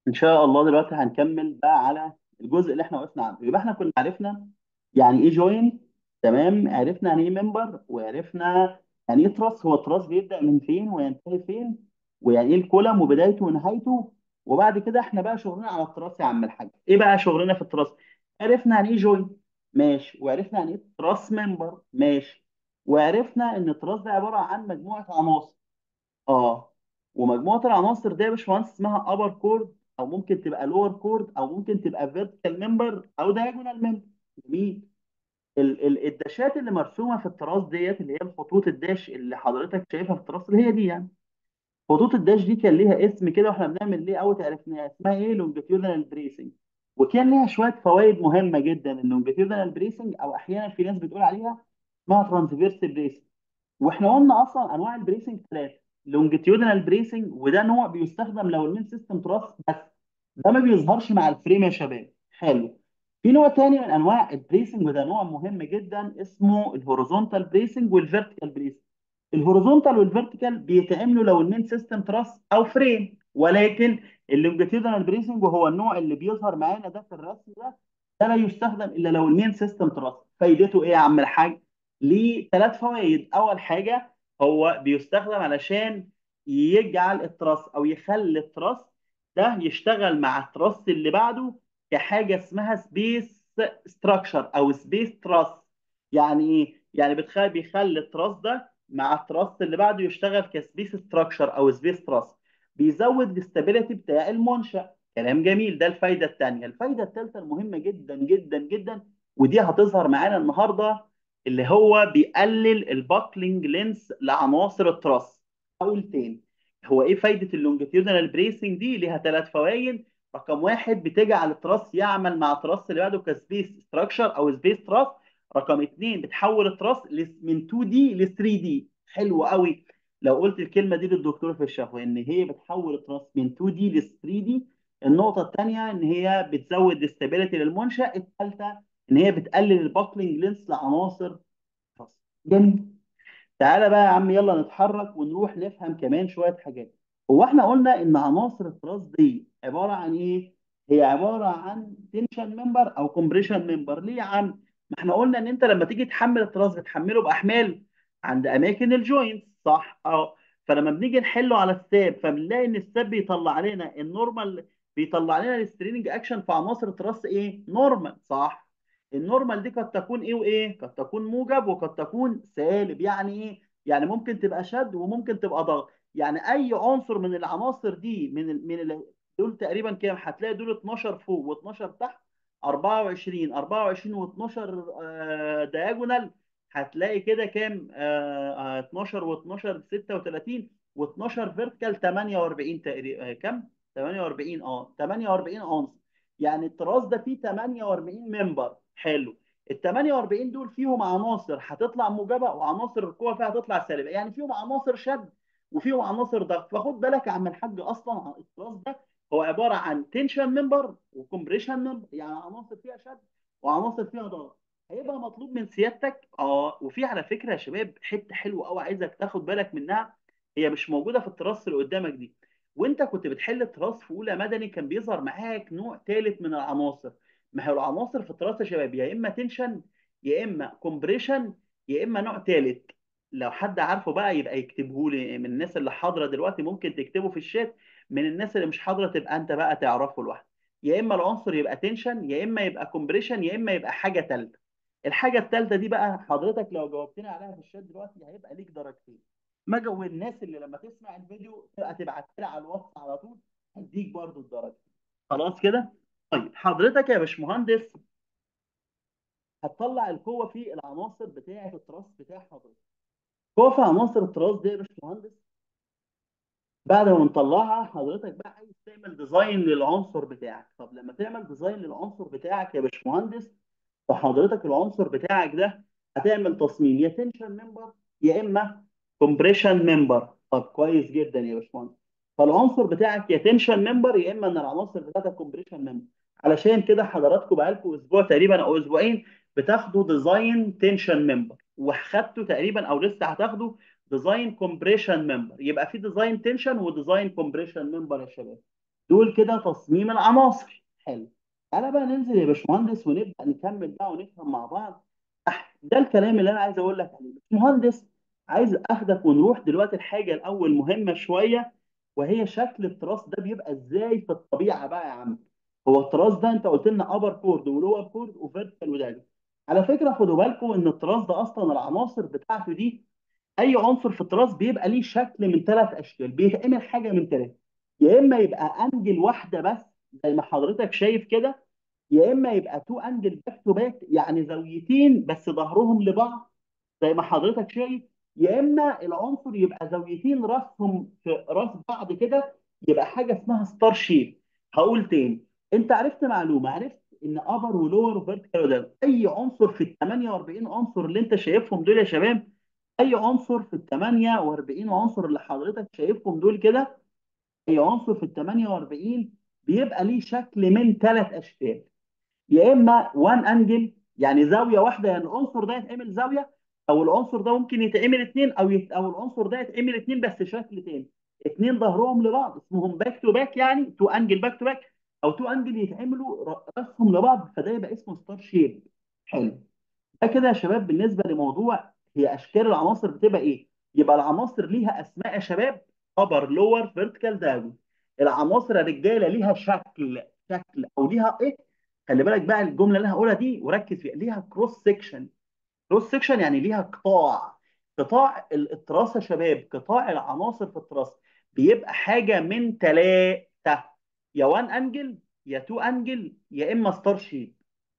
ان شاء الله دلوقتي هنكمل بقى على الجزء اللي احنا وقفنا عنده يبقى احنا كنا عرفنا يعني ايه جوين تمام عرفنا يعني ايه ممبر وعرفنا يعني ايه تراس هو التراس بيبدأ من فين وينتهي فين ويعني ايه الكولم وبدايته ونهايته وبعد كده احنا بقى شغلنا على التراس يا عم الحاج ايه بقى شغلنا في التراس عرفنا يعني ايه جوين ماشي وعرفنا يعني ايه تراس ممبر ماشي وعرفنا ان التراس ده عبارة عن مجموعة عناصر اه ومجموعه العناصر دي يا باشمهندس اسمها ابر كورد او ممكن تبقى لور كورد او ممكن تبقى فيرتيكال ممبر او دايجونال ممبر جميل ال ال الداشات اللي مرسومه في التراس ديت اللي هي الخطوط الداش اللي حضرتك شايفها في التراس اللي هي دي يعني خطوط الداش دي كان ليها اسم كده واحنا بنعمل ليه اوت عرفناها اسمها ايه لونجيتيودنال بريسنج وكان ليها شويه فوائد مهمه جدا اللونجيتيودنال بريسنج او احيانا في ناس بتقول عليها اسمها ترانسفيرس بريسنج واحنا قلنا اصلا انواع البريسنج ثلاثه لونجيتيودنال بريسنج وده نوع بيستخدم لو المين سيستم تراس بس ده ما بيظهرش مع الفريم يا شباب حلو في نوع تاني من انواع البريسنج وده نوع مهم جدا اسمه الهوريزونتال بريسنج والفيرتيكال بريسنج الهوريزونتال والفيرتيكال بيتعملوا لو المين سيستم تراس او فريم ولكن اللونجيتيودنال بريسنج وهو النوع اللي بيظهر معانا ده في الرسم ده ده لا يستخدم الا لو المين سيستم تراس فايدته ايه يا عم الحاج ليه ثلاث فوائد اول حاجه هو بيستخدم علشان يجعل التراس او يخلي التراس ده يشتغل مع التراس اللي بعده كحاجه اسمها سبيس ستراكشر او سبيس تراس يعني ايه يعني بتخلي بيخلي التراس ده مع التراس اللي بعده يشتغل كسبيس ستراكشر او سبيس تراس بيزود الاستابيليتي بتاع المنشأ كلام جميل ده الفايده الثانيه الفايده الثالثه المهمه جدا جدا جدا ودي هتظهر معانا النهارده اللي هو بيقلل الباكلينج لينس لعناصر التراس اقول تاني هو ايه فايده اللونجيتيودنال بريسنج دي ليها ثلاث فوائد رقم واحد بتجعل التراس يعمل مع التراس اللي بعده كسبيس ستراكشر او سبيس تراس رقم اثنين بتحول التراس من 2 دي ل 3 دي حلو قوي لو قلت الكلمه دي للدكتور في الشفوي ان هي بتحول التراس من 2 دي ل 3 دي النقطه الثانيه ان هي بتزود الاستابيليتي للمنشا الثالثه ان هي بتقلل الباكلينج لينس لعناصر التراس جميل تعالى بقى يا عم يلا نتحرك ونروح نفهم كمان شويه حاجات هو احنا قلنا ان عناصر التراس دي عباره عن ايه هي عباره عن تنشن ممبر او كومبريشن ممبر ليه يا عم ما احنا قلنا ان انت لما تيجي تحمل التراس بتحمله باحمال عند اماكن الجوينتس صح اه فلما بنيجي نحله على الساب فبنلاقي ان الساب بيطلع لنا النورمال بيطلع لنا السترينج اكشن في عناصر التراس ايه نورمال صح النورمال دي قد تكون ايه وايه قد تكون موجب وقد تكون سالب يعني ايه يعني ممكن تبقى شد وممكن تبقى ضغط يعني اي عنصر من العناصر دي من ال من ال دول تقريبا كام هتلاقي دول 12 فوق و12 تحت 24 24 و12 دايجونال هتلاقي كده كام آه، آه، 12 و12 36 و12 فيرتيكال 48 تقريبا كام 48 اه 48 عنصر يعني التراس ده فيه 48 ممبر حلو ال 48 دول فيهم عناصر هتطلع موجبه وعناصر القوه فيها هتطلع سالبه يعني فيهم عناصر شد وفيهم عناصر ضغط فخد بالك يا عم الحاج اصلا التراس ده هو عباره عن تنشن ممبر وكمبريشن ممبر يعني عناصر فيها شد وعناصر فيها ضغط هيبقى مطلوب من سيادتك اه وفي على فكره يا شباب حته حلوه قوي عايزك تاخد بالك منها هي مش موجوده في التراس اللي قدامك دي وانت كنت بتحل التراس في اولى مدني كان بيظهر معاك نوع ثالث من العناصر ما هي العناصر في التراس يا شباب يا اما تنشن يا اما كومبريشن يا اما نوع ثالث لو حد عارفه بقى يبقى يكتبه لي من الناس اللي حاضره دلوقتي ممكن تكتبه في الشات من الناس اللي مش حاضره تبقى انت بقى تعرفه لوحدك يا اما العنصر يبقى تنشن يا اما يبقى كومبريشن يا اما يبقى حاجه ثالثه الحاجه الثالثه دي بقى حضرتك لو جاوبتني عليها في الشات دلوقتي هيبقى ليك درجتين ما جو الناس اللي لما تسمع الفيديو تبقى تبعت لي على الواتس على طول هديك برضو الدرجه خلاص كده طيب حضرتك يا باشمهندس هتطلع القوه في العناصر بتاعه التراس بتاع حضرتك قوه في عناصر التراس دي يا باشمهندس بعد ما نطلعها حضرتك بقى عايز تعمل ديزاين للعنصر بتاعك طب لما تعمل ديزاين للعنصر بتاعك يا باشمهندس فحضرتك العنصر بتاعك ده هتعمل تصميم يا تنشن ممبر يا اما كومبريشن ممبر طب كويس جدا يا باشمهندس فالعنصر بتاعك يا تنشن ممبر يا اما ان العناصر بتاعتك كومبريشن ممبر علشان كده حضراتكم بقالكم اسبوع تقريبا او اسبوعين بتاخدوا ديزاين تنشن ممبر وخدتوا تقريبا او لسه هتاخدوا ديزاين كومبريشن ممبر يبقى في ديزاين تنشن وديزاين كومبريشن ممبر يا شباب دول كده تصميم العناصر حلو تعالى بقى ننزل يا باشمهندس ونبدا نكمل بقى ونفهم مع بعض أح- ده الكلام اللي انا عايز اقول لك عليه باشمهندس عايز اخدك ونروح دلوقتي الحاجه الاول مهمه شويه وهي شكل التراس ده بيبقى ازاي في الطبيعه بقى يا عم هو التراس ده انت قلت لنا ابر كورد ولور كورد وفيرتيكال ودايجونال على فكره خدوا بالكم ان التراس ده اصلا العناصر بتاعته دي اي عنصر في التراث بيبقى ليه شكل من ثلاث اشكال بيتعمل حاجه من ثلاثه يا اما يبقى انجل واحده بس زي ما حضرتك شايف كده يا اما يبقى تو انجل باك تو باك يعني زاويتين بس ظهرهم لبعض زي ما حضرتك شايف يا اما العنصر يبقى زاويتين راسهم في راس بعض كده يبقى حاجه اسمها ستار شيب هقول تاني انت عرفت معلومه عرفت ان ابر ولور وفيرتيكال وده اي عنصر في ال 48 عنصر اللي انت شايفهم دول يا شباب اي عنصر في ال 48 عنصر اللي حضرتك شايفهم دول كده اي عنصر في ال 48 بيبقى ليه شكل من ثلاث اشكال يا اما وان انجل يعني زاويه واحده يعني العنصر ده يتعمل زاويه او العنصر ده ممكن يتعمل اثنين او يت... او العنصر ده يتعمل اثنين بس شكل تاني اثنين ظهرهم لبعض اسمهم باك تو باك يعني تو انجل باك تو باك او تو انجل يتعملوا ر- راسهم لبعض فده يبقى اسمه ستار شيب حلو ده كده يا شباب بالنسبه لموضوع هي اشكال العناصر بتبقى ايه يبقى العناصر ليها اسماء يا شباب ابر لور فيرتيكال داون العناصر يا رجاله ليها شكل شكل او ليها ايه خلي بالك بقى الجمله اللي انا هقولها دي وركز فيها ليها كروس سيكشن كروس سيكشن يعني ليها قطاع قطاع ال- التراث يا شباب قطاع العناصر في التراث بيبقى حاجه من ثلاثه يا وان انجل يا تو انجل يا اما ستار شيب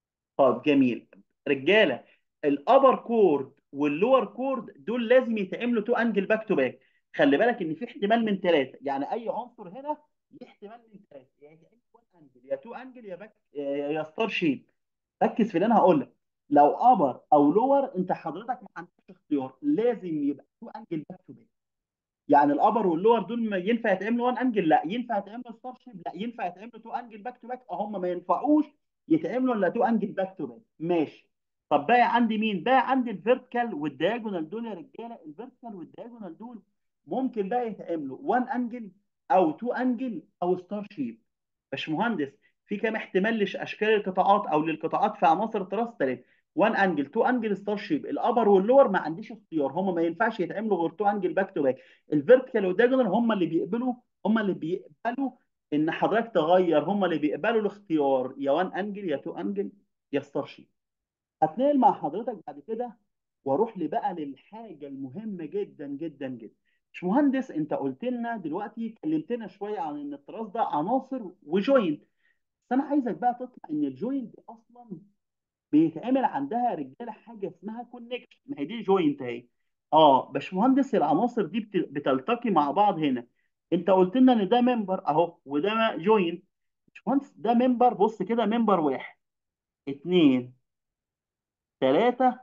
طب جميل رجاله الابر كورد واللور كورد دول لازم يتعملوا تو انجل باك تو باك خلي بالك ان في احتمال من ثلاثه يعني اي عنصر هنا ليه احتمال من ثلاثه يعني يتعمل وان انجل يا تو انجل يا باك يا يا ستار شيب ركز في اللي انا هقول لك لو ابر او لور انت حضرتك ما عندكش اختيار لازم يبقى تو انجل باك تو باك يعني الابر واللور دول ما ينفع يتعملوا وان انجل لا ينفع يتعملوا ستار شيب لا ينفع يتعملوا تو انجل باك تو باك هم ما ينفعوش يتعملوا الا تو انجل باك تو باك ماشي طب باقي عندي مين باقي عندي الفيرتيكال والدياجونال دول يا رجاله الفيرتيكال والدياجونال دول ممكن بقى يتعملوا وان انجل او تو انجل او ستار شيب باشمهندس في كام احتمال لاشكال القطاعات او للقطاعات في عناصر التراث ثلاثه وان انجل تو انجل ستار شيب الابر واللور ما عنديش اختيار هم ما ينفعش يتعملوا غير تو انجل باك تو باك الفيرتيكال والدياجونال هم اللي بيقبلوا هم اللي بيقبلوا ان حضرتك تغير هم اللي بيقبلوا الاختيار يا وان انجل يا تو انجل يا ستار شيب هتنقل مع حضرتك بعد كده واروح لي بقى للحاجه المهمه جدا جدا جدا مش مهندس انت قلت لنا دلوقتي كلمتنا شويه عن ان التراث ده عناصر وجوينت بس انا عايزك بقى تطلع ان الجوينت دي اصلا بيتعمل عندها يا رجاله حاجه اسمها كونكشن ما هي دي جوينت اهي اه باشمهندس العناصر دي بت- بتلتقي مع بعض هنا انت قلت لنا ان ده ممبر اهو وده جوينت باشمهندس ده ممبر بص كده ممبر واحد اتنين تلاته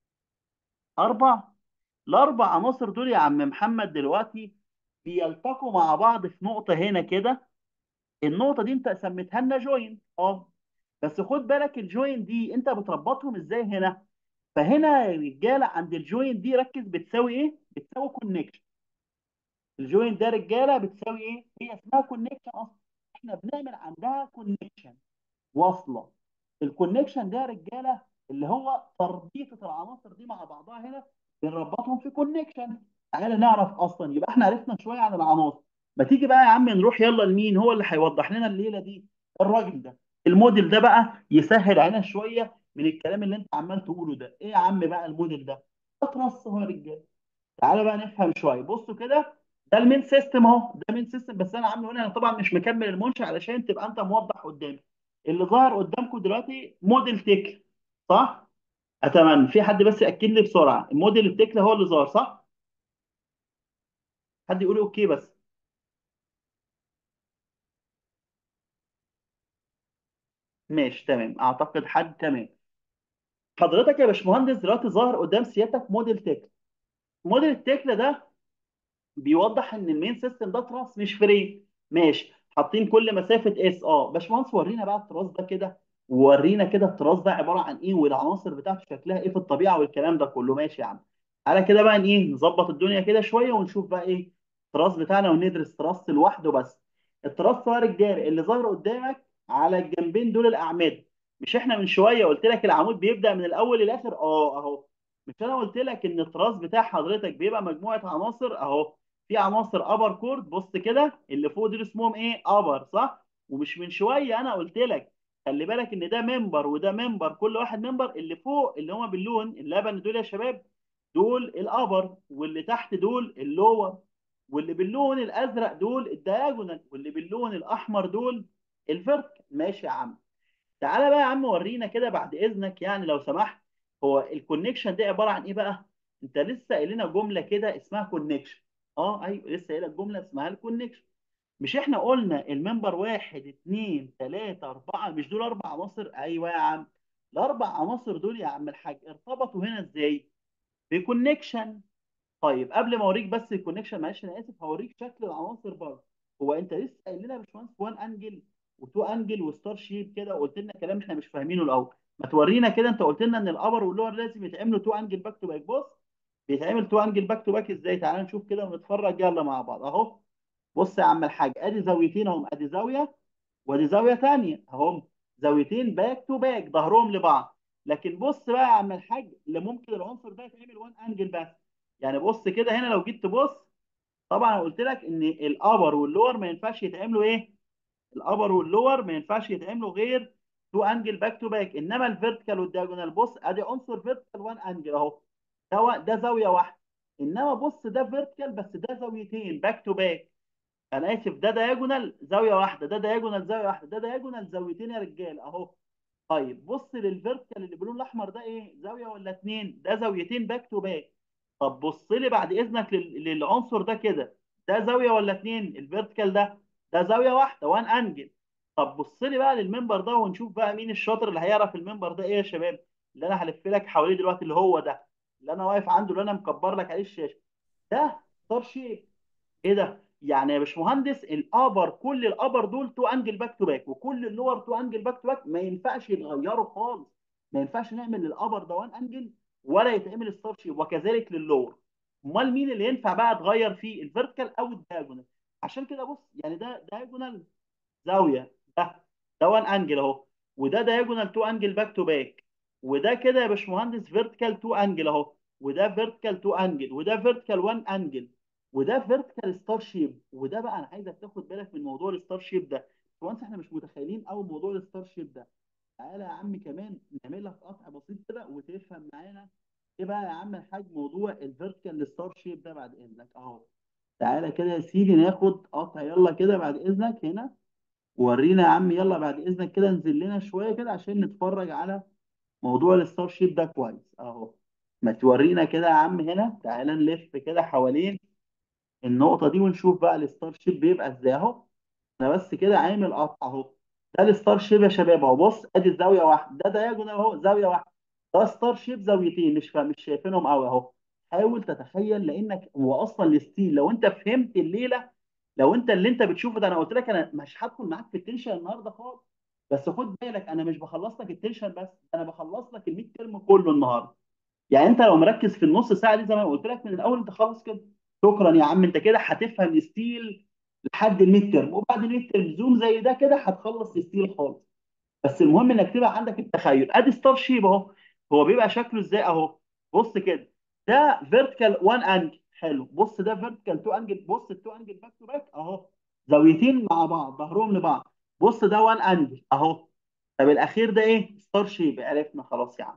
اربع الاربع عناصر دول يا عم محمد دلوقتي بيلتقوا مع بعض في نقطه هنا كده النقطه دي انت سميتها لنا جوينت اه بس خد بالك الجوينت دي انت بتربطهم ازاي هنا فهنا يا رجاله عند الجوينت دي ركز بتساوي ايه بتساوي كونكشن الجوينت ده رجاله بتساوي ايه هي اسمها كونكشن اصلا احنا بنعمل عندها كونكشن واصله الكونكشن ده يا رجاله اللي هو تربيطه العناصر دي مع بعضها هنا بنربطهم في كونكشن تعالى نعرف اصلا يبقى احنا عرفنا شويه عن العناصر ما تيجي بقى يا عم نروح يلا لمين هو اللي هيوضح لنا الليله دي الراجل ده الموديل ده بقى يسهل علينا شويه من الكلام اللي انت عمال تقوله ده ايه يا عم بقى الموديل ده ده ترص هو يا رجاله تعالى بقى نفهم شويه بصوا كده ده المين سيستم اهو ده مين سيستم بس انا عامله هنا انا طبعا مش مكمل المنشأ علشان تبقى انت موضح قدامي اللي ظاهر قدامكم دلوقتي موديل تكل صح؟ اتمنى في حد بس ياكد لي بسرعه الموديل التكل هو اللي ظاهر صح؟ حد يقول لي اوكي بس ماشي تمام اعتقد حد تمام حضرتك يا باشمهندس دلوقتي ظاهر قدام سيادتك موديل تكل موديل التكل ده بيوضح ان المين سيستم ده تراس مش فري ماشي حاطين كل مسافه اس اه باشمهندس ورينا بقى التراس ده كده ورينا كده التراس ده عباره عن ايه والعناصر بتاعته شكلها ايه في الطبيعه والكلام ده كله ماشي يا عم على كده بقى ايه نظبط الدنيا كده شويه ونشوف بقى ايه التراس بتاعنا وندرس تراس لوحده بس التراس هو الجاري اللي ظهر قدامك على الجنبين دول الاعمده مش احنا من شويه قلت لك العمود بيبدا من الاول للاخر اه اهو مش انا قلت لك ان التراس بتاع حضرتك بيبقى مجموعه عناصر اهو في عناصر ابر كورد بص كده اللي فوق دول اسمهم ايه ابر صح ومش من شويه انا قلت لك خلي بالك ان ده ممبر وده ممبر كل واحد ممبر اللي فوق اللي هم باللون اللبن دول يا شباب دول الابر واللي تحت دول اللور واللي باللون الازرق دول الدياجونال واللي باللون الاحمر دول الفيرتيكال ماشي يا عم تعالى بقى يا عم ورينا كده بعد اذنك يعني لو سمحت هو الكونكشن ده عباره عن ايه بقى انت لسه قايل لنا جمله كده اسمها كونكشن اه ايوه لسه قايل لك جمله اسمها الكونكشن مش احنا قلنا الممبر واحد اتنين تلاته اربعه مش دول اربع عناصر ايوه يا عم الاربع عناصر دول يا عم الحاج ارتبطوا هنا ازاي بكونكشن طيب قبل ما اوريك بس الكونكشن معلش انا اسف هوريك شكل العناصر برضه هو انت لسه قايل لنا يا باشمهندس 1 انجل و2 انجل وستار شيب كده وقلت لنا كلام احنا مش فاهمينه الاول ما تورينا كده انت قلت لنا ان الابر واللور لازم يتعملوا 2 انجل باك تو باك بص بيتعمل 2 انجل باك تو باك ازاي تعال نشوف كده ونتفرج يلا مع بعض اهو بص يا عم الحاج ادي زاويتين اهم ادي زاويه وادي زاويه ثانيه اهم زاويتين باك تو باك ظهرهم لبعض لكن بص بقى يا عم الحاج اللي ممكن العنصر ده يتعمل 1 انجل بس يعني بص كده هنا لو جيت تبص طبعا انا قلت لك ان الابر واللور ما ينفعش يتعملوا ايه الابر واللور ما ينفعش يتعملوا غير تو انجل باك تو باك انما الفيرتيكال والدياجونال بص ادي عنصر فيرتيكال 1 انجل اهو ده ده زاويه واحده انما بص ده فيرتيكال بس ده زاويتين باك تو باك انا اسف ده دياجونال زاويه واحده ده دياجونال زاويه واحده ده دياجونال زاويتين يا رجال اهو طيب بص للفيرتيكال اللي باللون الاحمر ده ايه زاويه ولا اتنين ده زاويتين باك تو باك طب بص لي بعد اذنك لل- للعنصر ده كده ده زاويه ولا اتنين الفيرتيكال ده ده زاويه واحده وان انجل طب بص لي بقى للمنبر ده ونشوف بقى مين الشاطر اللي هيعرف المنبر ده ايه يا شباب اللي انا هلف لك حواليه دلوقتي اللي هو ده اللي انا واقف عنده اللي انا مكبر لك عليه الشاشه ده ستار شيب ايه ده يعني يا باشمهندس الابر كل الابر دول تو انجل باك تو باك وكل اللور تو انجل باك تو باك ما ينفعش يتغيروا خالص ما ينفعش نعمل للابر ده وان انجل ولا يتعمل ستار شيب وكذلك للور امال مين اللي ينفع بقى تغير فيه الفيرتيكال او الدايجونال عشان كده بص يعني ده دايجونال زاويه ده ده وان انجل اهو وده دايجونال تو انجل باك تو باك وده كده يا باشمهندس فيرتيكال تو انجل اهو وده فيرتيكال تو انجل وده فيرتيكال 1 انجل وده فيرتيكال ستار شيب وده بقى انا عايزك تاخد بالك من موضوع الستار شيب ده وانس احنا مش متخيلين قوي موضوع الستار شيب ده تعالى يا عم كمان نعمل لك قطع بسيط كده وتفهم معانا ايه بقى يا عم الحاج موضوع الفيرتيكال ستار شيب ده بعد اذنك اهو تعالى كده يا سيدي ناخد قطع يلا كده بعد اذنك هنا ورينا يا عم يلا بعد اذنك كده انزل لنا شويه كده عشان نتفرج على موضوع الستار شيب ده كويس اهو ما تورينا كده يا عم هنا تعالى نلف كده حوالين النقطه دي ونشوف بقى الستار شيب بيبقى ازاي اهو انا بس كده عامل قطع اهو ده الستار شيب يا شباب اهو بص ادي الزاويه واحده ده دايجونال اهو زاويه واحده ده ستار شيب زاويتين مش فا... مش شايفينهم قوي اهو حاول تتخيل لانك هو اصلا الستيل لو انت فهمت الليله لو انت اللي انت بتشوفه ده انا قلت لك انا مش هدخل معاك في التنشن النهارده خالص بس خد بالك انا مش بخلص لك التنشن بس انا بخلص لك الميد ترم كله النهارده يعني انت لو مركز في النص ساعه دي زي ما قلت لك من الاول انت خلاص كده شكرا يا عم انت كده هتفهم الستيل لحد الميد ترم وبعد الميد ترم زوم زي ده كده هتخلص الستيل خالص بس المهم انك تبقى عندك التخيل ادي ستار شيب اهو هو بيبقى شكله ازاي اهو بص كده ده فيرتيكال 1 انجل حلو بص ده فيرتيكال 2 انجل بص ال 2 انجل باك تو باك اهو زاويتين مع بعض ظهرهم لبعض بص ده 1 انجل اهو طب الاخير ده ايه ستار شيب عرفنا خلاص يا عم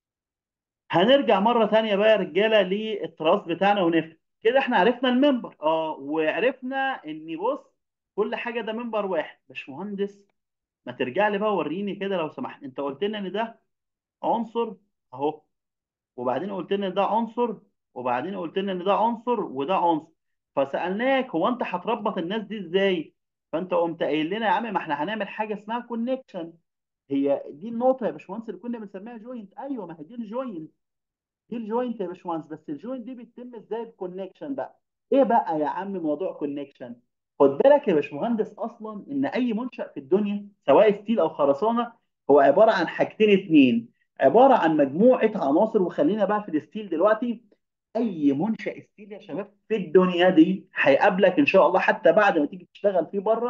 هنرجع مرة تانية بقى يا رجالة للتراث بتاعنا ونفهم كده احنا عرفنا المنبر اه وعرفنا ان بص كل حاجة ده منبر واحد باشمهندس ما ترجع لي بقى وريني كده لو سمحت انت قلت لنا ان ده عنصر اهو وبعدين قلت لنا ان ده عنصر وبعدين قلت لنا ان ده عنصر وده عنصر فسألناك هو انت هتربط الناس دي ازاي فانت قمت قايل لنا يا عم ما احنا هنعمل حاجة اسمها كونكشن هي دي النقطة يا باشمهندس اللي كنا بنسميها جوينت ايوه ما هي دي الجوينت دي الجوينت يا باشمهندس بس الجوينت دي بتتم ازاي بكونكشن بقى ايه بقى يا عم موضوع كونكشن خد بالك يا باشمهندس اصلا ان اي منشأ في الدنيا سواء ستيل او خرسانه هو عباره عن حاجتين اتنين عباره عن مجموعه عناصر وخلينا بقى في الستيل دلوقتي اي منشأ ستيل يا شباب في الدنيا دي هيقابلك ان شاء الله حتى بعد ما تيجي تشتغل فيه بره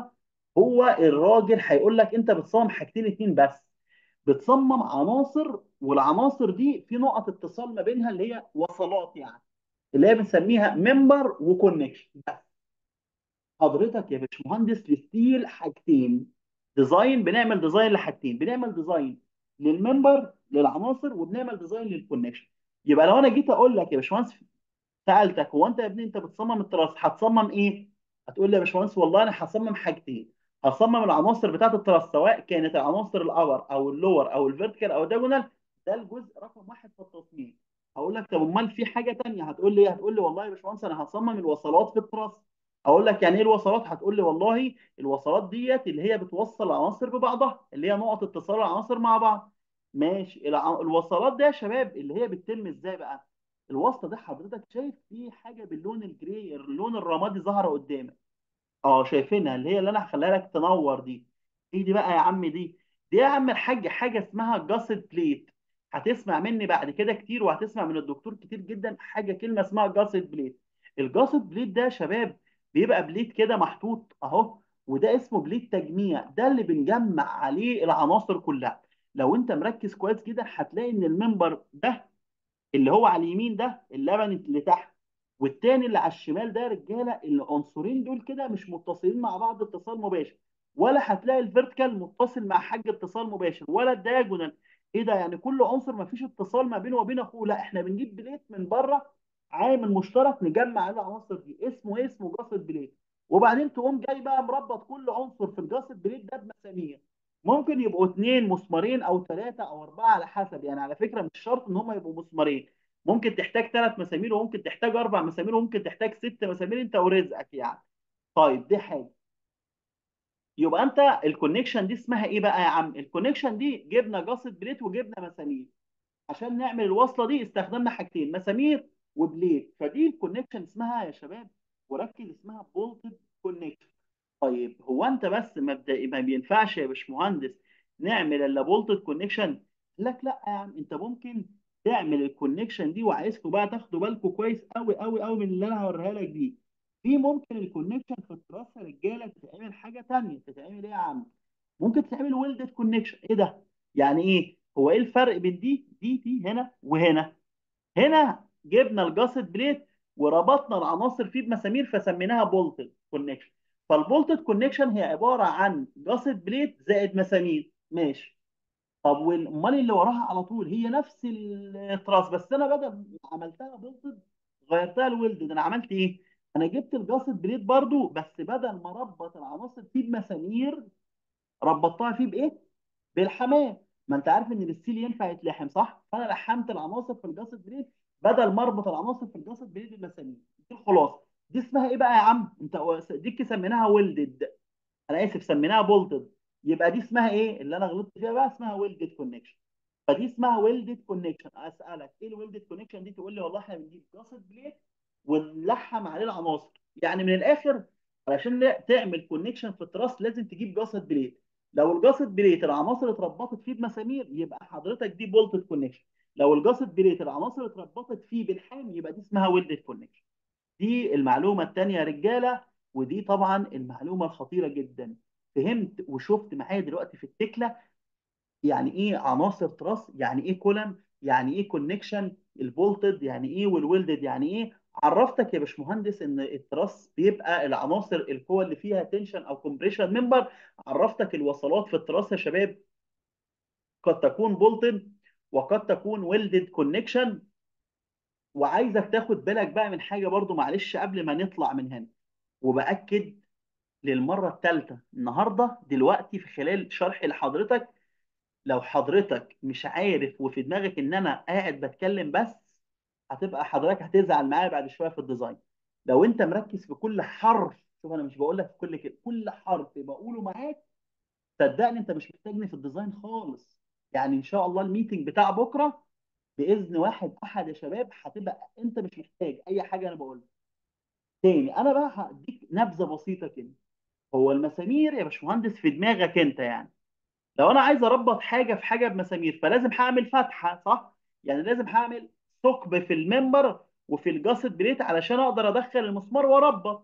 هو الراجل هيقول لك انت بتصمم حاجتين اتنين بس بتصمم عناصر والعناصر دي في نقط اتصال ما بينها اللي هي وصلات يعني اللي هي بنسميها ممبر وكونكشن حضرتك يا باشمهندس للستيل حاجتين ديزاين بنعمل ديزاين لحاجتين بنعمل ديزاين للممبر للعناصر وبنعمل ديزاين للكونكشن يبقى لو انا جيت اقول لك يا باشمهندس سالتك هو انت يا ابني انت بتصمم التراس هتصمم ايه؟ هتقول لي يا باشمهندس والله انا هصمم حاجتين هصمم العناصر بتاعت التراس سواء كانت العناصر الابر او اللور او الفيرتيكال او الدياجونال ده الجزء رقم واحد في التصميم هقول لك طب امال في حاجه تانيه هتقول لي ايه؟ هتقول لي والله يا باشمهندس انا هصمم الوصلات في التراس اقول لك يعني ايه الوصلات هتقول لي والله الوصلات ديت اللي هي بتوصل العناصر ببعضها اللي هي نقط اتصال العناصر مع بعض ماشي الع- الوصلات دي يا شباب اللي هي بتتم ازاي بقى الواسطه دي حضرتك شايف في حاجه باللون الجراي اللون الرمادي ظاهره قدامك اه شايفينها اللي هي اللي انا هخليها لك تنور دي ايه دي بقى يا عم دي دي يا عم الحاج حاجه اسمها جاسد بليت هتسمع مني بعد كده كتير وهتسمع من الدكتور كتير جدا حاجه كلمه اسمها جاسد بليت الجاسد بليت ده يا شباب بيبقى بليت كده محطوط اهو وده اسمه بليت تجميع ده اللي بنجمع عليه العناصر كلها لو انت مركز كويس كده هتلاقي ان المنبر ده اللي هو على اليمين ده اللبن اللي تحت والتاني اللي على الشمال ده يا رجاله العنصرين دول كده مش متصلين مع بعض اتصال مباشر ولا هتلاقي الفيرتيكال متصل مع حاجه اتصال مباشر ولا الدايجونال ايه ده يعني كل عنصر ما فيش اتصال ما بينه وبين اخوه لا احنا بنجيب بليت من بره عامل مشترك نجمع عليه العناصر دي اسمه ايه اسمه جاست بليت وبعدين تقوم جاي بقى مربط كل عنصر في الجاست بليت ده بمسامير ممكن يبقوا اتنين مسمارين او ثلاثه او اربعه على حسب يعني على فكره مش شرط ان هم يبقوا مسمارين ممكن تحتاج ثلاث مسامير وممكن تحتاج اربع مسامير وممكن تحتاج ست مسامير انت ورزقك يعني طيب دي حاجه يبقى انت الكونكشن دي اسمها ايه بقى يا عم الكونكشن دي جبنا جاست بليت وجبنا مسامير عشان نعمل الوصله دي استخدمنا حاجتين مسامير وبليت فدي الكونكشن اسمها يا شباب وركز اسمها بولتد كونكشن طيب هو انت بس مبدئي ما بينفعش يا باشمهندس نعمل الا بولتد كونكشن لك لا يا عم انت ممكن تعمل الكونكشن دي وعايزكم بقى تاخدوا بالكم كويس قوي قوي قوي من اللي انا هوريها لك دي في ممكن الكونكشن في التراس يا رجاله تتعمل حاجه تانيه تتعمل ايه يا عم ممكن تعمل ويلدد كونكشن ايه ده يعني ايه هو ايه الفرق بين دي دي دي هنا وهنا هنا جبنا الجاست بليت وربطنا العناصر فيه بمسامير فسميناها بولتد كونكشن فالبولتد كونكشن هي عباره عن جاست بليت زائد مسامير ماشي طب وال- امال اللي وراها على طول هي نفس التراس بس انا بدل ما عملتها بولتد غيرتها لويلدد انا عملت ايه انا جبت الجاست بليت برضو بس بدل ما اربط العناصر فيه بمسامير ربطتها فيه بايه بالحمام ما انت عارف ان الستيل ينفع يتلحم صح فانا لحمت العناصر في الجاست بليد بدل ما اربط العناصر في الجاست بليد بالمسامير دي الخلاصه دي اسمها ايه بقى يا عم انت دي سميناها ويلدد انا اسف سميناها بولتد يبقى دي اسمها ايه اللي انا غلطت فيها بقى اسمها ويلدد كونكشن فدي اسمها ويلدد كونكشن اسالك ايه الويلدد كونكشن دي تقول لي والله احنا بنجيب جاست بليد ونلحم عليه العناصر يعني من الاخر علشان لا- تعمل كونكشن في التراس لازم تجيب جاست بليد لو الجاست بليت العناصر اتربطت فيه بمسامير يبقى حضرتك دي بولتد كونكشن لو الجاست بليت العناصر اتربطت فيه بالحام يبقى دي اسمها ويلدد كونكشن دي المعلومه الثانيه يا رجاله ودي طبعا المعلومه الخطيره جدا فهمت وشفت معايا دلوقتي في التكله يعني ايه عناصر تراس يعني ايه كولم يعني ايه كونكشن الفولتد يعني ايه والويلدد يعني ايه عرفتك يا باشمهندس ان التراس بيبقى العناصر القوى اللي فيها تنشن او كومبريشن ممبر عرفتك الوصلات في التراس يا شباب قد تكون بولتد وقد تكون ويلدد كونكشن وعايزك تاخد بالك بقى من حاجه برضو معلش قبل ما نطلع من هنا وباكد للمره الثالثه النهارده دلوقتي في خلال شرحي لحضرتك لو حضرتك مش عارف وفي دماغك ان انا قاعد بتكلم بس هتبقى حضرتك هتزعل معايا بعد شويه في الديزاين لو انت مركز في كل حرف شوف انا مش بقول لك في كل كده كل حرف بقوله معاك صدقني انت مش محتاجني في الديزاين خالص يعني ان شاء الله الميتنج بتاع بكره باذن واحد احد يا شباب هتبقى انت مش محتاج اي حاجه انا بقولها تاني انا بقى هديك نبذه بسيطه كده هو المسامير يا باشمهندس في دماغك انت يعني لو انا عايز اربط حاجه في حاجه بمسامير فلازم هعمل فتحه صح يعني لازم هعمل ثقب في الممبر وفي الجاست بليت علشان اقدر ادخل المسمار واربط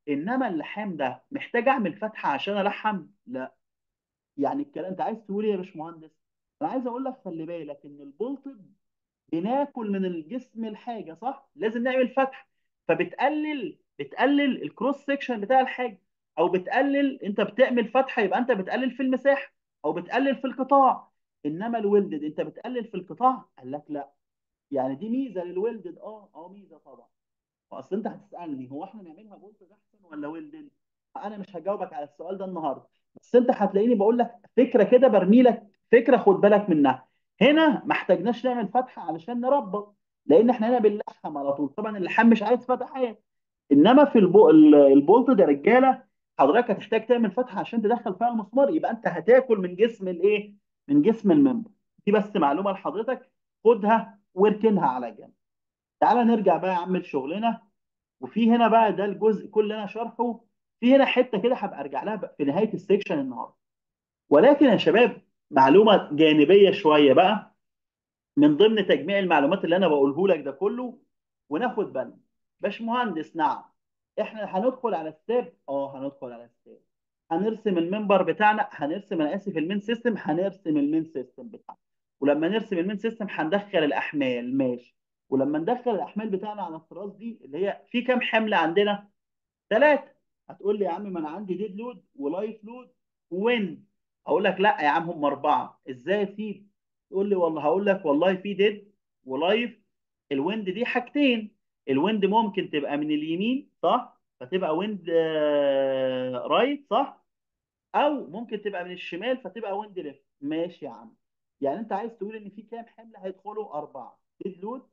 انما اللحام ده محتاج اعمل فتحه عشان الحم لا يعني الكلام انت عايز تقول ايه يا باشمهندس انا عايز اقول لك خلي بالك ان البولتد بناكل من الجسم الحاجه صح لازم نعمل فتح فبتقلل بتقلل الكروس سيكشن بتاع الحاجه او بتقلل انت بتعمل فتحه يبقى انت بتقلل في المساحه او بتقلل في القطاع انما الويلدد انت بتقلل في القطاع قال لك لا يعني دي ميزه للويلدد اه اه ميزه طبعا اصل انت هتسالني هو احنا نعملها بولت احسن ولا ويلدد انا مش هجاوبك على السؤال ده النهارده بس انت هتلاقيني بقول لك فكره كده برمي لك فكره خد بالك منها هنا ما احتاجناش نعمل فتحه علشان نربط لان احنا هنا بنلحم على طول طبعا اللحام مش عايز فتحات انما في البو... ال- البولت ده رجاله حضرتك هتحتاج تعمل فتحه عشان تدخل فيها المسمار يبقى انت هتاكل من جسم الايه من جسم الممبر دي بس معلومه لحضرتك خدها واركنها على جنب تعالى نرجع بقى يا عم لشغلنا وفي هنا بقى ده الجزء كل اللي انا شارحه في هنا حته كده هبقى ارجع لها بقى في نهايه السكشن النهارده ولكن يا شباب معلومه جانبيه شويه بقى من ضمن تجميع المعلومات اللي انا بقوله لك ده كله وناخد بالنا باشمهندس نعم احنا هندخل على ستيب اه هندخل على ستيب هنرسم المنبر بتاعنا هنرسم انا اسف المين سيستم هنرسم المين سيستم بتاعنا ولما نرسم المين سيستم هندخل الاحمال ماشي ولما ندخل الاحمال بتاعنا على التراس دي اللي هي في كام حمل عندنا ثلاثه هتقول لي يا عم ما انا عندي ديد لود ولايف لود وين اقول لك لا يا عم هم اربعه ازاي يا سيدي تقول لي والله هقول لك والله في ديد ولايف الويند دي حاجتين الويند ممكن تبقى من اليمين صح فتبقى ويند آه، رايت صح او ممكن تبقى من الشمال فتبقى ويند ليفت ماشي يا عم يعني انت عايز تقول ان في كام حمل هيدخلوا اربعه ديد لود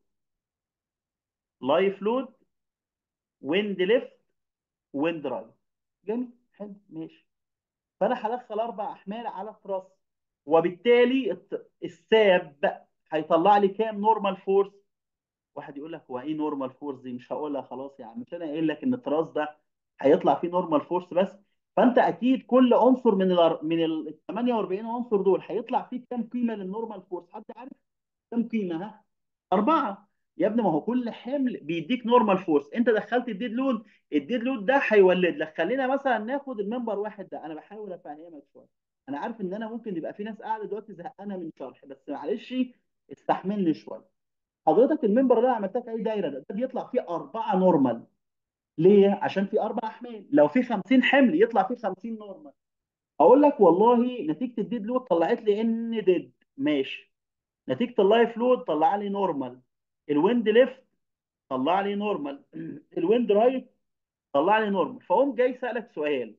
لايف لود ويند ليفت ويند رايت جميل حلو ماشي فانا هدخل اربع احمال على التراس وبالتالي الت- الساب هيطلع لي كام نورمال فورس واحد يقول لك هو ايه نورمال فورس دي مش هقولها خلاص يعني مش انا قايل لك ان التراس ده هيطلع فيه نورمال فورس بس فانت اكيد كل عنصر من ال من ال 48 عنصر دول هيطلع فيه كام قيمه للنورمال فورس حد عارف كام قيمه ها أربعة يا ابني ما هو كل حمل بيديك نورمال فورس أنت دخلت الديد لود الديد لود ده هيولد لك خلينا مثلا ناخد المنبر واحد ده أنا بحاول أفهمك شوية أنا عارف إن أنا ممكن يبقى في ناس قاعدة دلوقتي زهقانة من شرح بس معلش استحملني شوية حضرتك المنبر اللي أنا عملتها في أي دايرة ده, ده بيطلع فيه أربعة نورمال ليه؟ عشان في أربع أحمال لو في 50 حمل يطلع فيه 50 نورمال أقول لك والله نتيجة الديد لود طلعت لي إن ديد ماشي نتيجه اللايف لود طلع لي نورمال الويند ليفت طلع لي نورمال الويند رايت طلع لي نورمال فاقوم جاي سالك سؤال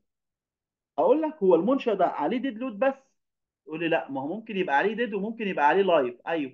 اقول لك هو المنشا ده عليه ديد لود بس تقول لي لا ما هو ممكن يبقى عليه ديد وممكن يبقى عليه لايف ايوه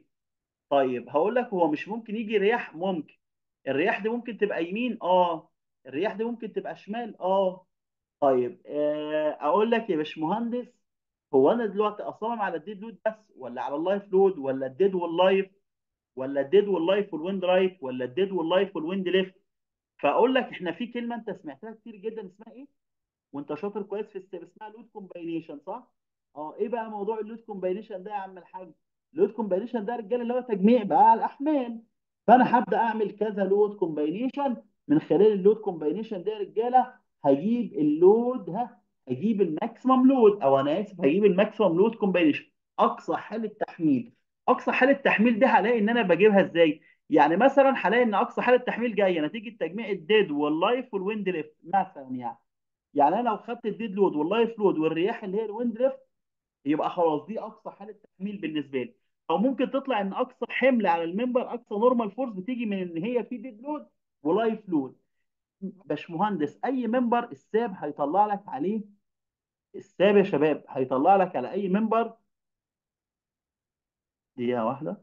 طيب هقول لك هو مش ممكن يجي رياح ممكن الرياح دي ممكن تبقى يمين اه الرياح دي ممكن تبقى شمال اه طيب آه، اقول لك يا باشمهندس هو انا دلوقتي اصمم على الديد لود بس ولا على اللايف لود ولا الديد واللايف ولا الديد واللايف والويند رايت ولا الديد واللايف والويند ليفت فاقول لك احنا في كلمه انت سمعتها كتير جدا اسمها ايه وانت شاطر كويس في السيب اسمها لود كومباينيشن صح اه ايه بقى موضوع اللود كومباينيشن ده يا عم الحاج اللود كومباينيشن ده يا رجاله اللي هو تجميع بقى على الاحمال فانا هبدا اعمل كذا لود كومباينيشن من خلال اللود كومباينيشن ده يا رجاله هجيب اللود ها هجيب الماكسيمم لود او انا اسف هجيب الماكسيمم لود كومباينيشن اقصى حاله تحميل اقصى حاله تحميل دي هلاقي ان انا بجيبها ازاي يعني مثلا هلاقي ان اقصى حاله تحميل جايه نتيجه تجميع الديد واللايف والويند ليفت مثلا يعني يعني انا لو خدت الديد لود واللايف لود والرياح اللي هي الويند ليفت يبقى خلاص دي اقصى حاله تحميل بالنسبه لي او ممكن تطلع ان اقصى حمل على الممبر اقصى نورمال فورس بتيجي من ان هي في ديد لود ولايف لود باشمهندس اي ممبر الساب هيطلع لك عليه الساب يا شباب هيطلع لك على اي ممبر دقيقه واحده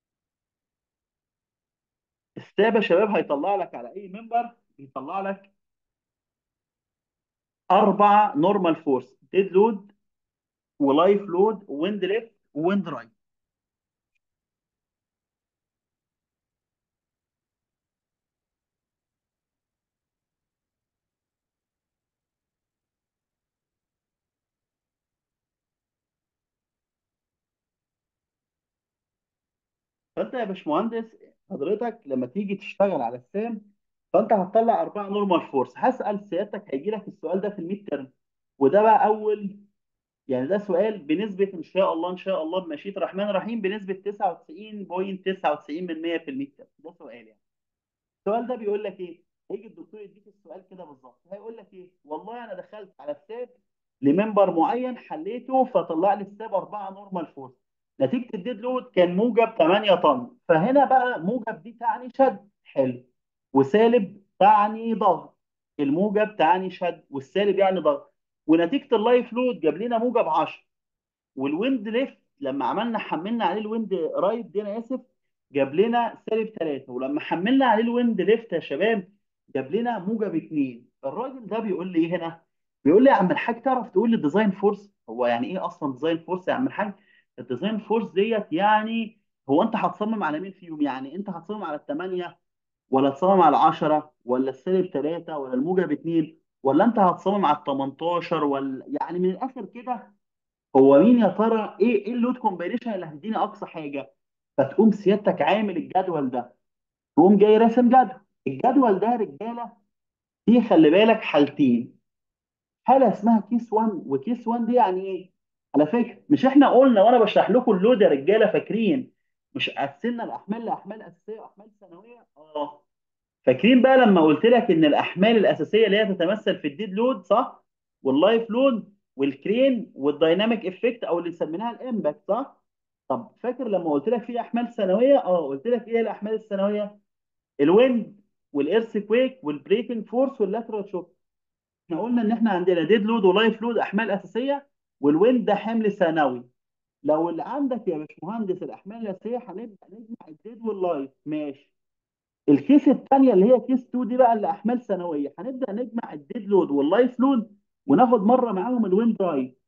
الساب يا شباب هيطلع لك على اي ممبر بيطلع لك اربع نورمال فورس ديد لود ولايف لود ويند ليفت ويند رايت فانت يا باشمهندس حضرتك لما تيجي تشتغل على السام فانت هتطلع اربعه نورمال فورس هسال سيادتك هيجي لك السؤال ده في الميد ترم وده بقى اول يعني ده سؤال بنسبه ان شاء الله ان شاء الله بمشيئه الرحمن الرحيم بنسبه 99.99% من 100 في الميد ترم ده سؤال يعني السؤال ده بيقول لك ايه؟ هيجي الدكتور يديك السؤال كده بالظبط هيقول لك ايه؟ والله انا دخلت على الساب لممبر معين حليته فطلع لي الساب 4 نورمال فورس نتيجه الديد لود كان موجب 8 طن فهنا بقى موجب دي تعني شد حلو وسالب تعني ضغط الموجب تعني شد والسالب يعني ضغط ونتيجه اللايف لود جاب لنا موجب 10 والويند ليفت لما عملنا حملنا عليه الويند رايت دي انا اسف جاب لنا سالب 3 ولما حملنا عليه الويند ليفت يا شباب جاب لنا موجب 2 الراجل ده بيقول لي ايه هنا بيقول لي يا عم الحاج تعرف تقول لي ديزاين فورس هو يعني ايه اصلا ديزاين فورس يا عم الحاج الديزاين فورس ديت يعني هو انت هتصمم على مين فيهم يعني انت هتصمم على الثمانيه ولا تصمم على 10 ولا السالب 3 ولا الموجب 2 ولا انت هتصمم على ال 18 ولا يعني من الاخر كده هو مين يا ترى ايه ايه اللود كومبينيشن اللي هتديني اقصى حاجه فتقوم سيادتك عامل الجدول ده تقوم جاي راسم جدول الجدول ده يا رجاله فيه خلي بالك حالتين حاله اسمها كيس 1 وكيس 1 دي يعني ايه على فكره مش احنا قلنا وانا بشرح لكم اللود يا رجاله فاكرين مش قسمنا الاحمال لاحمال اساسيه واحمال ثانويه اه فاكرين بقى لما قلت لك ان الاحمال الاساسيه اللي هي تتمثل في الديد لود صح واللايف لود والكرين والدايناميك افكت او اللي سميناها الامباكت صح طب فاكر لما قلت لك في احمال ثانويه اه قلت لك ايه الاحمال الثانويه الويند والايرث كويك والبريكنج فورس واللاترال شوك احنا قلنا ان احنا عندنا ديد لود ولايف لود احمال اساسيه والويند ده حمل ثانوي لو اللي عندك يا باشمهندس الاحمال الاساسيه هنبدا نجمع الديد واللايف ماشي الكيس الثانيه اللي هي كيس 2 دي بقى اللي احمال ثانويه هنبدا نجمع الديد لود واللايف لود وناخد مره معاهم الويند رايت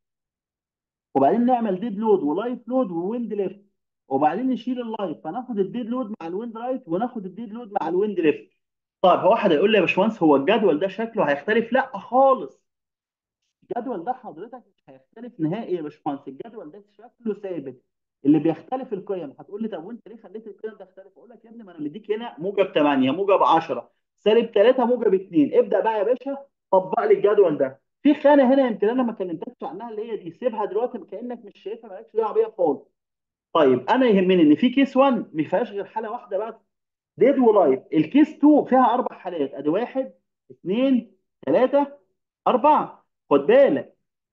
وبعدين نعمل ديد لود ولايف لود وويند ليفت وبعدين نشيل اللايف فناخد الديد لود مع الويند رايت وناخد الديد لود مع الويند ليفت طيب هو واحد هيقول لي يا باشمهندس هو الجدول ده شكله هيختلف لا خالص الجدول ده حضرتك مش هيختلف نهائي يا باشمهندس الجدول ده شكله ثابت اللي بيختلف القيم هتقول لي طب وانت ليه خليت القيم تختلف اقول لك يا ابني ما انا مديك هنا موجب 8 موجب 10 سالب 3 موجب 2 ابدا بقى يا باشا طبق لي الجدول ده في خانه هنا يمكن انا ما كلمتكش عنها اللي هي دي سيبها دلوقتي كانك مش شايفها مالكش دعوه بيها خالص طيب انا يهمني ان في كيس 1 ما فيهاش غير حاله واحده بس ديد ولايف الكيس 2 فيها اربع حالات ادي واحد اثنين ثلاثه اربعه خد بالك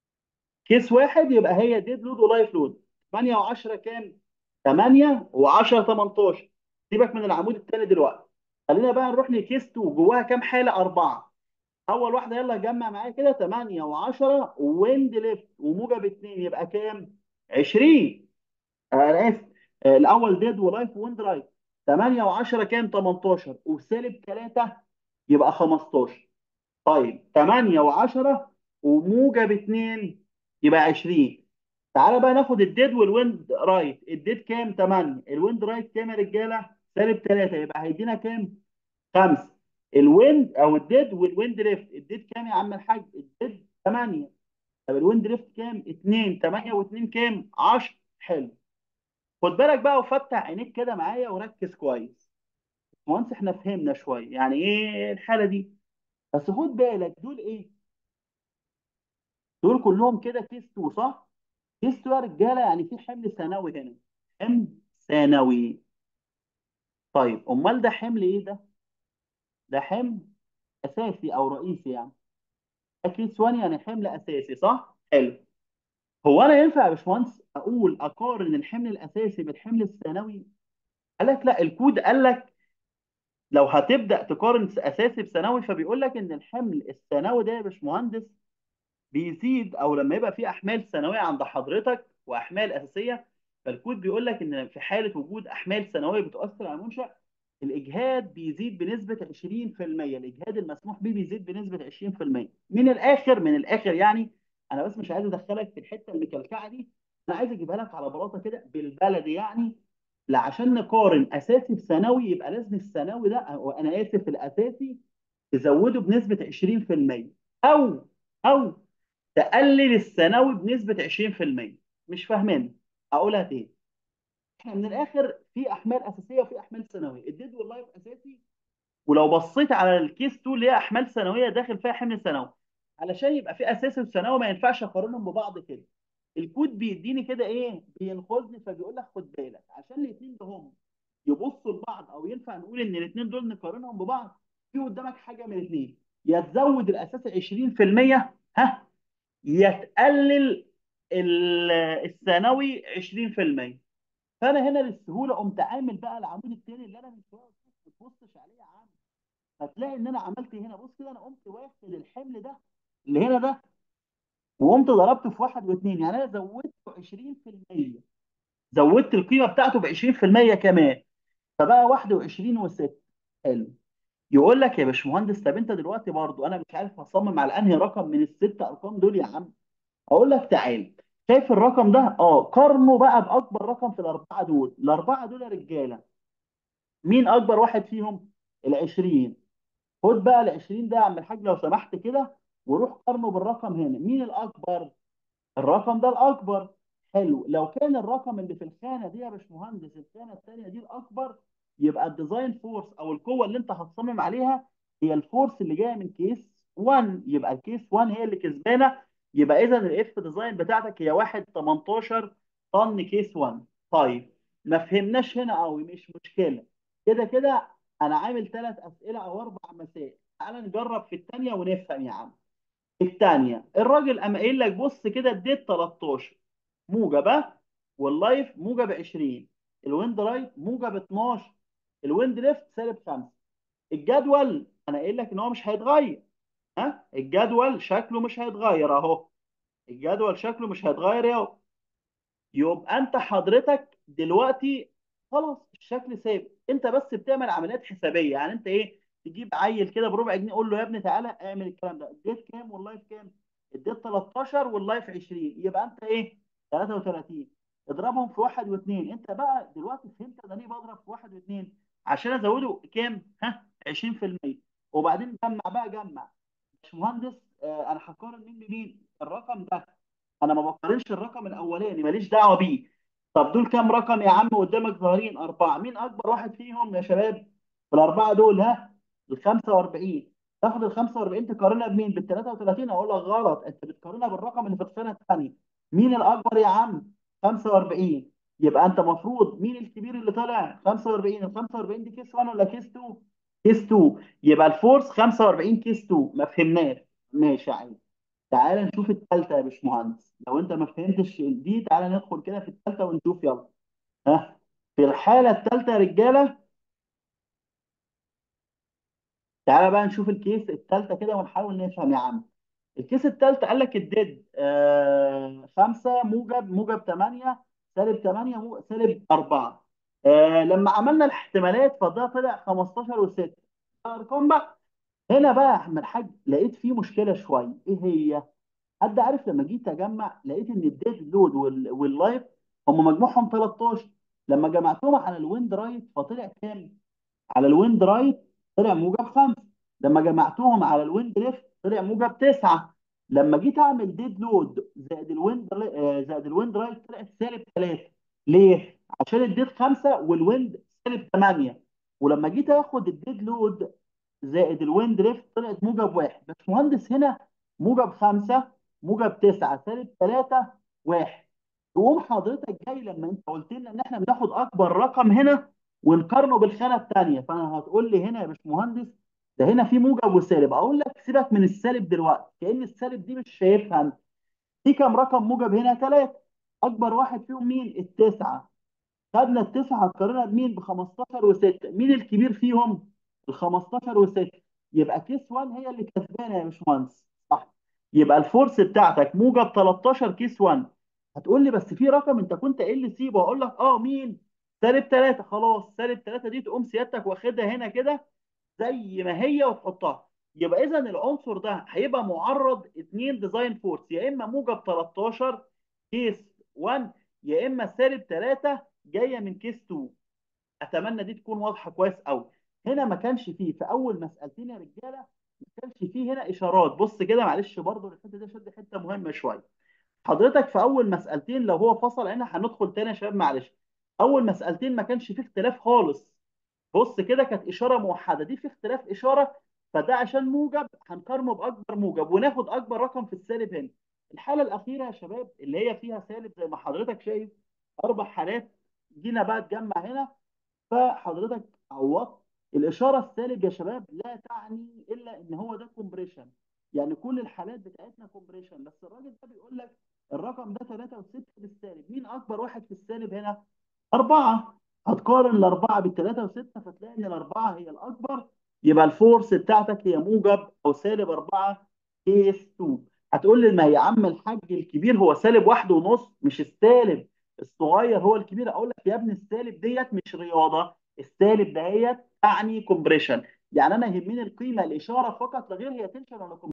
كيس واحد يبقى هي ديد لود ولايف لود 8 و10 كام 8 و10 18 سيبك من العمود الثاني دلوقتي خلينا بقى نروح لكيس 2 جواها كام حاله اربعه اول واحده يلا جمع معايا كده 8 و10 ويند ليفت وموجب 2 يبقى كام 20 انا اسف آه، الاول ديد ولايف ويند رايت 8 و10 كام 18 وسالب 3 يبقى 15 طيب 8 و10 وموجب 2 يبقى 20 تعالى بقى ناخد الديد والويند رايت الديد كام 8 الويند رايت كام يا رجاله سالب 3 يبقى هيدينا كام 5 الويند او الديد والويند ليفت الديد كام يا عم الحاج الديد 8 طب الويند ليفت كام 2 8 و2 كام 10 حلو خد بالك بقى وفتح عينيك كده معايا وركز كويس وانس احنا فهمنا شويه يعني ايه الحاله دي بس خد بالك دول ايه دول كلهم كده كيس 2 صح كيس 2 يا رجاله يعني في حمل ثانوي هنا حمل ثانوي طيب امال ده حمل ايه ده ده حمل اساسي او رئيسي يعني ده كيس 1 يعني حمل اساسي صح حلو هو انا ينفع يا باشمهندس اقول اقارن الحمل الاساسي بالحمل الثانوي قال لك لا الكود قال لك لو هتبدا تقارن اساسي بثانوي فبيقول لك ان الحمل الثانوي ده يا باشمهندس بيزيد او لما يبقى في احمال ثانويه عند حضرتك واحمال اساسيه فالكود بيقول لك ان في حاله وجود احمال ثانويه بتؤثر على المنشا الاجهاد بيزيد بنسبه 20% الاجهاد المسموح به بيزيد بنسبه 20% من الاخر من الاخر يعني انا بس مش عايز ادخلك في الحته المكلكعه دي انا عايز اجيبها لك على بلاطه كده بالبلدي يعني لا عشان نقارن اساسي بثانوي يبقى لازم الثانوي ده أو انا اسف الاساسي تزوده بنسبه 20% او او تقلل الثانوي بنسبه 20% مش فاهمين اقولها تاني احنا من الاخر في احمال اساسيه وفي احمال ثانويه الديد واللايف اساسي ولو بصيت على الكيس 2 اللي هي احمال ثانويه داخل فيها حمل ثانوي علشان يبقى في اساسي وثانوي ما ينفعش اقارنهم ببعض كده الكود بيديني كده ايه بينخذني فبيقول لك خد بالك عشان الاثنين ده هم يبصوا لبعض او ينفع نقول ان الاثنين دول نقارنهم ببعض في قدامك حاجه من الاثنين يا تزود الاساس 20% ها يا تقلل ال- الثانوي 20% فانا هنا للسهوله قمت عامل بقى العمود الثاني اللي انا من شويه قلت لك ما تبصش عليه يا عم هتلاقي ان انا عملت إيه هنا بص كده انا قمت واخد الحمل ده اللي هنا ده وقمت ضربته في واحد واثنين يعني انا زودته 20% زودت القيمه بتاعته ب 20% كمان فبقى 21 و6 حلو يقول لك يا باشمهندس طب انت دلوقتي برضو انا مش عارف هصمم على انهي رقم من الست ارقام دول يا عم اقول لك تعال شايف الرقم ده اه قارنه بقى باكبر رقم في الاربعه دول الاربعه دول يا رجاله مين اكبر واحد فيهم ال 20 خد بقى ال 20 ده يا عم الحاج لو سمحت كده وروح قارنه بالرقم هنا مين الاكبر الرقم ده الاكبر حلو لو كان الرقم اللي في الخانه دي يا باشمهندس الخانه الثانيه دي الاكبر يبقى الديزاين فورس او القوه اللي انت هتصمم عليها هي الفورس اللي جايه من كيس 1 يبقى الكيس 1 هي اللي كسبانه يبقى اذا الاف ديزاين بتاعتك هي 1 18 طن كيس 1 طيب ما فهمناش هنا قوي مش مشكله كده كده انا عامل ثلاث اسئله او اربع مسائل تعال نجرب في الثانيه ونفهم يا عم الثانيه الراجل قام قايل لك بص كده اديت 13 موجب واللايف موجب 20 الويند رايت موجب 12 الويند ليفت سالب 5 الجدول انا قايل لك ان هو مش هيتغير ها الجدول شكله مش هيتغير اهو الجدول شكله مش هيتغير يا يبقى انت حضرتك دلوقتي خلاص الشكل ثابت انت بس بتعمل عمليات حسابيه يعني انت ايه تجيب عيل كده بربع جنيه قول له يا ابني تعالى اعمل الكلام ده اديت كام واللايف كام اديت 13 واللايف 20 يبقى انت ايه 33 اضربهم في واحد واثنين انت بقى دلوقتي فهمت انا ليه بضرب في واحد واثنين عشان ازوده كام ها 20% وبعدين جمع بقى جمع باشمهندس آه انا هقارن مين بمين الرقم ده انا ما بقارنش الرقم الاولاني ماليش دعوه بيه طب دول كام رقم يا عم قدامك ظاهرين اربعه مين اكبر واحد فيهم يا شباب في الاربعه دول ها ال 45 تاخد ال 45 تقارنها بمين بال 33 اقول لك غلط انت بتقارنها بالرقم اللي في السنه الثانيه مين الاكبر يا عم 45 يبقى انت المفروض مين الكبير اللي طالع 45 ال 45 دي كيس 1 ولا كيس 2 كيس 2 يبقى الفورس 45 كيس 2 ما فهمناش ماشي يا عم تعالى نشوف الثالثه يا باشمهندس لو انت ما فهمتش دي تعالى ندخل كده في الثالثه ونشوف يلا ها في الحاله الثالثه يا رجاله تعالى بقى نشوف الكيس الثالثه كده ونحاول نفهم يا عم الكيس الثالثه قال لك الديد آه 5 موجب موجب 8 سالب 8 مو- سالب 4 آه لما عملنا الاحتمالات فده طلع 15 و6 ارقام بقى هنا بقى يا احمد الحاج لقيت فيه مشكله شويه ايه هي حد عارف لما جيت اجمع لقيت ان الديد لود وال- واللايف هم مجموعهم 13 لما جمعتهم على الويند رايت فطلع كام؟ على الويند رايت طلع موجب 5 لما جمعتهم على الويند ليفت طلع موجب 9 لما جيت اعمل ديد لود زائد الويند آه، زائد الويند رايت طلعت سالب 3 ليه؟ عشان الديد 5 والويند سالب 8 ولما جيت اخد الديد لود زائد الويند ليفت طلعت موجب واحد باشمهندس هنا موجب خمسة موجب تسعة سالب ثلاثة واحد تقوم حضرتك جاي لما انت قلت لنا ان احنا بناخد اكبر رقم هنا ونقارنه بالخانه الثانيه فانا هتقول لي هنا يا باشمهندس ده هنا في موجب وسالب اقول لك سيبك من السالب دلوقتي كأن السالب دي مش شايفها انت في كام رقم موجب هنا ثلاثة اكبر واحد فيهم مين التسعة خدنا التسعه قارنها بمين ب 15 و6 مين الكبير فيهم ال 15 و6 يبقى كيس 1 هي اللي كسبانه يا باشمهندس صح يبقى الفورس بتاعتك موجب 13 كيس 1 هتقول لي بس في رقم انت كنت قايل لي سيبه اقول لك اه مين سالب 3 خلاص سالب 3 دي تقوم سيادتك واخدها هنا كده زي ما هي وتحطها يبقى اذا العنصر ده هيبقى معرض اتنين ديزاين فورس يا اما موجب 13 كيس 1 يا اما سالب 3 جايه من كيس 2 اتمنى دي تكون واضحه كويس قوي هنا ما كانش فيه في اول مسالتين يا رجاله ما كانش فيه هنا اشارات بص كده معلش برضو الحته دي شد حته مهمه شويه حضرتك في اول مسالتين لو هو فصل هنا هندخل تاني يا شباب معلش اول مسالتين ما كانش فيه اختلاف خالص بص كده كانت اشاره موحده دي في اختلاف اشاره فده عشان موجب هنقارنه باكبر موجب وناخد اكبر رقم في السالب هنا الحاله الاخيره يا شباب اللي هي فيها سالب زي ما حضرتك شايف اربع حالات جينا بقى تجمع هنا فحضرتك عوضت الاشاره السالب يا شباب لا تعني الا ان هو ده كومبريشن يعني كل الحالات بتاعتنا كومبريشن بس الراجل ده بيقول لك الرقم ده 3 و6 بالسالب مين اكبر واحد في السالب هنا أربعة هتقارن الأربعة بالثلاثة وستة فتلاقي إن الأربعة هي الأكبر يبقى الفورس بتاعتك هي موجب أو سالب أربعة كيس 2 هتقول لي ما يا عم الحاج الكبير هو سالب واحد ونص مش السالب الصغير هو الكبير أقول لك يا ابني السالب ديت مش رياضة السالب دهيت تعني كومبريشن يعني أنا يهمني القيمة الإشارة فقط لا غير هي تنشن ولا